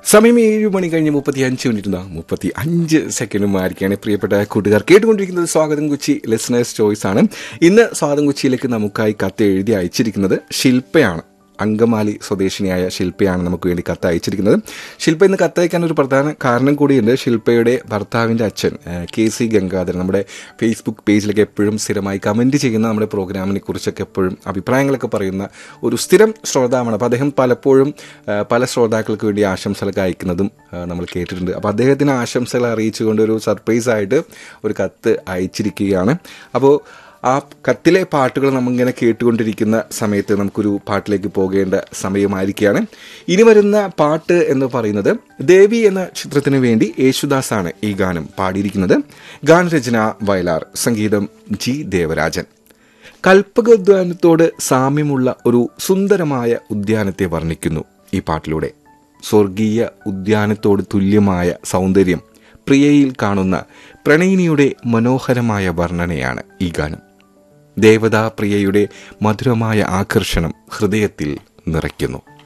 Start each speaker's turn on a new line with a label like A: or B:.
A: സമയം ഏഴ് മണി കഴിഞ്ഞ് മുപ്പത്തി അഞ്ച് മിനിറ്റ് മുപ്പത്തി അഞ്ച് സെക്കൻഡുമായിരിക്കാണ് പ്രിയപ്പെട്ട കൂട്ടുകാർ കേട്ടുകൊണ്ടിരിക്കുന്നത് സ്വാഗതം കൊച്ചി ലിസണേഴ്സ് ചോയ്സ് ആണ് ഇന്ന് സ്വാഗതം കൊച്ചിയിലേക്ക് നമുക്കായി കത്ത് എഴുതി അയച്ചിരിക്കുന്നത് ശില്പയാണ് അങ്കമാലി സ്വദേശിനിയായ ശില്പയാണ് നമുക്ക് വേണ്ടി കത്ത് അയച്ചിരിക്കുന്നത് ശില്പ ഇന്ന് കത്തയക്കാൻ ഒരു പ്രധാന കാരണം കൂടിയുണ്ട് ശില്പയുടെ ഭർത്താവിൻ്റെ അച്ഛൻ ഏഹ്, കെ സി ഗംഗാധരൻ നമ്മുടെ ഫേസ്ബുക്ക് പേജിലൊക്കെ എപ്പോഴും സ്ഥിരമായി കമൻറ്റ് ചെയ്യുന്ന നമ്മുടെ പ്രോഗ്രാമിനെ കുറിച്ചൊക്കെ എപ്പോഴും അഭിപ്രായങ്ങളൊക്കെ പറയുന്ന ഒരു സ്ഥിരം ശ്രോതാവാണ് അപ്പോൾ അദ്ദേഹം പലപ്പോഴും ഏഹ്, പല ശ്രോതാക്കൾക്ക് വേണ്ടി ആശംസകളൊക്കെ അയക്കുന്നതും ഏഹ്, നമ്മൾ കേട്ടിട്ടുണ്ട് അപ്പോൾ അദ്ദേഹത്തിന് ആശംസകൾ അറിയിച്ചുകൊണ്ട് ഒരു സർപ്രൈസ് ആയിട്ട് ഒരു കത്ത് അയച്ചിരിക്കുകയാണ് അപ്പോൾ ആ കത്തിലെ പാട്ടുകൾ നമ്മിങ്ങനെ കേട്ടുകൊണ്ടിരിക്കുന്ന സമയത്ത് നമുക്കൊരു പാട്ടിലേക്ക് പോകേണ്ട സമയമായിരിക്കുകയാണ് ഇനി വരുന്ന പാട്ട് എന്ന് പറയുന്നത് ദേവി എന്ന ചിത്രത്തിന് വേണ്ടി യേശുദാസാണ് ഈ ഗാനം പാടിയിരിക്കുന്നത് ഗാനരചന വയലാർ സംഗീതം ജി ദേവരാജൻ കൽപ്പകോദ്യാനത്തോട് സാമ്യമുള്ള ഒരു സുന്ദരമായ ഉദ്യാനത്തെ വർണ്ണിക്കുന്നു ഈ പാട്ടിലൂടെ സ്വർഗീയ ഉദ്യാനത്തോട് തുല്യമായ സൗന്ദര്യം പ്രിയയിൽ കാണുന്ന പ്രണയിനിയുടെ മനോഹരമായ വർണ്ണനയാണ് ഈ ഗാനം ദേവതാ പ്രിയയുടെ മധുരമായ ആകർഷണം ഹൃദയത്തിൽ നിറയ്ക്കുന്നു